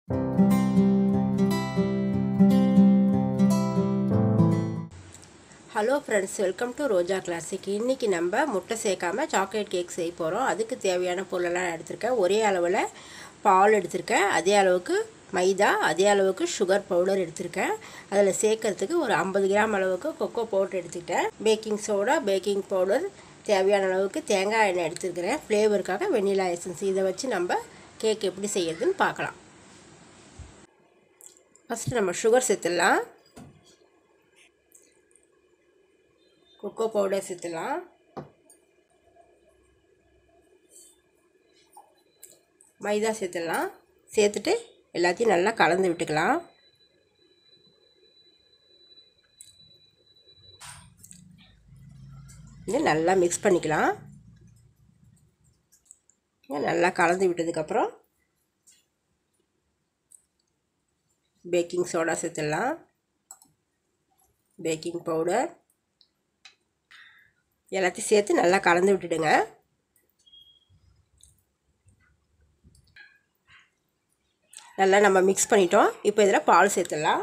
hello friends welcome to Roja classic இன்றைக்கி நம்ம முட்டை சேர்க்காம சாக்லேட் கேக் செய்ய போகிறோம் அதுக்கு தேவையான பொருளெல்லாம் எடுத்திருக்கேன் ஒரே அளவில் பால் எடுத்திருக்கேன் அதே அளவுக்கு மைதா அதே அளவுக்கு சுகர் பவுடர் எடுத்திருக்கேன் அதில் சேர்க்கறதுக்கு ஒரு ஐம்பது கிராம் அளவுக்கு கொக்கோ பவுடர் எடுத்துக்கிட்டேன் பேக்கிங் சோடா பேக்கிங் பவுடர் தேவையான அளவுக்கு தேங்காய் எண்ணெய் எடுத்துருக்கிறேன் ஃப்ளேவருக்காக வெண்ணிலா எசன்ஸ் இதை வச்சு நம்ம கேக் எப்படி செய்யறதுன்னு பார்க்கலாம் ஃபஸ்ட்டு நம்ம சுகர் சேர்த்துடலாம் கொக்கோ பவுடர் சேர்த்துலாம் மைதா சேர்த்துடலாம் சேர்த்துட்டு எல்லாத்தையும் நல்லா கலந்து விட்டுக்கலாம் இது நல்லா மிக்ஸ் பண்ணிக்கலாம் நல்லா கலந்து விட்டதுக்கப்புறம் பேக்கிங் சோடா சேர்த்துடலாம் பேக்கிங் பவுடர் எல்லாத்தையும் சேர்த்து நல்லா கலந்து விட்டுடுங்க நல்லா நம்ம மிக்ஸ் பண்ணிட்டோம் இப்போ இதில் பால் சேர்த்துடலாம்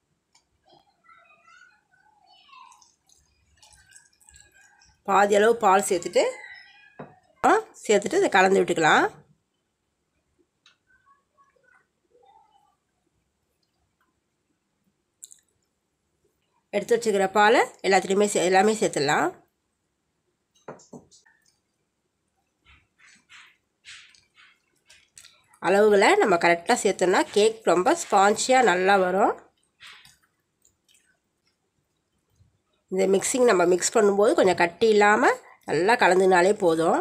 பாதி அளவு பால் சேர்த்துட்டு சேர்த்துட்டு இதை கலந்து விட்டுக்கலாம் எடுத்து வச்சுக்கிற பாலை எல்லாத்துலேயுமே சே எல்லாமே சேர்த்துடலாம் அளவுகளை நம்ம கரெக்டாக சேர்த்தோம்னா கேக் ரொம்ப ஸ்பான்ச்சியாக நல்லா வரும் இந்த மிக்சிங் நம்ம மிக்ஸ் பண்ணும்போது கொஞ்சம் கட்டி இல்லாமல் நல்லா கலந்துனாலே போதும்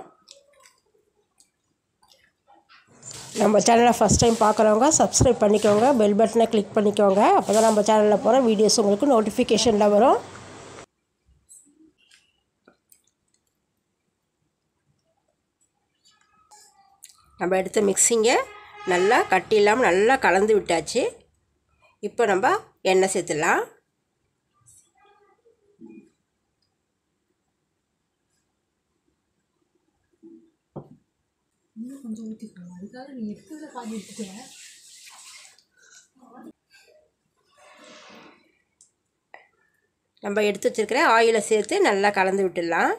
நம்ம சேனலை ஃபஸ்ட் டைம் பார்க்குறவங்க சப்ஸ்கிரைப் பண்ணிக்கோங்க பெல் பட்டனை கிளிக் பண்ணிக்கோங்க அப்போ தான் நம்ம சேனலில் போகிற வீடியோஸ் உங்களுக்கு நோட்டிஃபிகேஷனில் வரும் நம்ம எடுத்த மிக்சிங்கை நல்லா கட்டி இல்லாமல் நல்லா கலந்து விட்டாச்சு இப்போ நம்ம எண்ணெய் சேர்த்துடலாம் கொஞ்சம் ஊற்றிக்கலாம் அதுக்காக நீ எடுத்ததை பாதி எடுத்துக்கிறேன் நம்ம எடுத்து வச்சுருக்கிற ஆயிலை சேர்த்து நல்லா கலந்து விட்டுடலாம்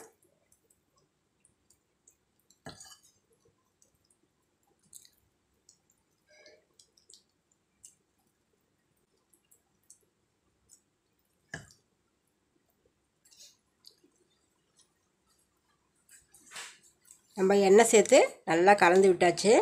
நம்ம எண்ணெய் சேர்த்து நல்லா கலந்து விட்டாச்சு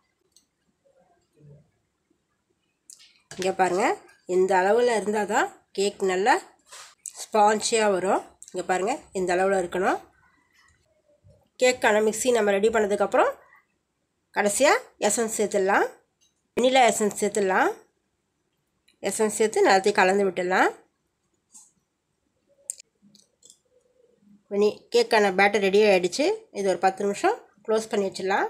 இங்கே பாருங்கள் இந்த அளவில் இருந்தால் தான் கேக் நல்லா ஸ்பான்ச்சியாக வரும் இங்கே பாருங்கள் இந்த அளவில் இருக்கணும் கேக்கான மிக்ஸி நம்ம ரெடி பண்ணதுக்கப்புறம் கடைசியாக எசன்ஸ் சேர்த்துடலாம் வெனிலா எசன்ஸ் சேர்த்துடலாம் எசன்ஸ் சேர்த்து எல்லாத்தையும் கலந்து விட்டுடலாம் வெனி கேக்கான பேட்டர் ரெடி ஆகிடுச்சு இது ஒரு பத்து நிமிஷம் க்ளோஸ் பண்ணி வச்சிடலாம்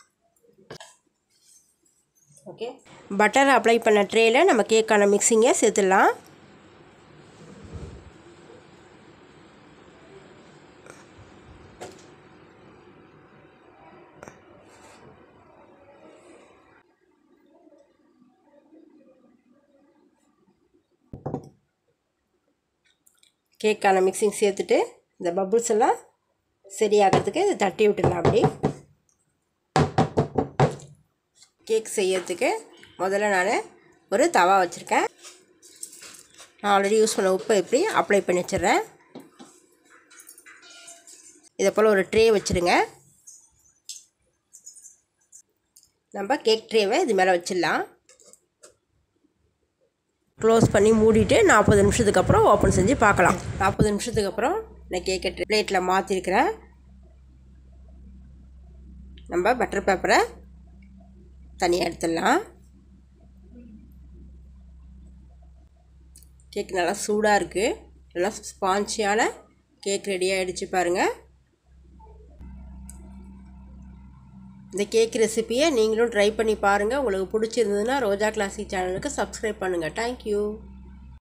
ஓகே பட்டர் அப்ளை பண்ண ட்ரேயில் நம்ம கேக்கான மிக்ஸிங்கை சேர்த்துடலாம் கேக்கான மிக்சிங் சேர்த்துட்டு இந்த பபுள்ஸ் எல்லாம் சரியாகிறதுக்கு இதை தட்டி விட்டுடலாம் அப்படி கேக் செய்யறதுக்கு முதல்ல நான் ஒரு தவா வச்சுருக்கேன் நான் ஆல்ரெடி யூஸ் பண்ண உப்பை எப்படி அப்ளை பண்ணி வச்சிடுறேன் இதை போல் ஒரு ட்ரே வச்சுருங்க நம்ம கேக் ட்ரேவை இது மேலே வச்சிடலாம் க்ளோஸ் பண்ணி மூடிட்டு நாற்பது நிமிஷத்துக்கு அப்புறம் ஓப்பன் செஞ்சு பார்க்கலாம் நாற்பது நிமிஷத்துக்கு அப்புறம் நான் கேக்கை பிளேட்டில் மாற்றிருக்கிறேன் நம்ம பட்டர் பேப்பரை தனியாக எடுத்துடலாம் கேக் நல்லா சூடாக இருக்குது நல்லா ஸ்பான்ச்சியான கேக் ரெடி ஆகிடுச்சு பாருங்கள் இந்த கேக் ரெசிப்பியை நீங்களும் ட்ரை பண்ணி பாருங்கள் உங்களுக்கு பிடிச்சிருந்ததுன்னா ரோஜா கிளாசிக் சேனலுக்கு சப்ஸ்கிரைப் பண்ணுங்கள் தேங்க்யூ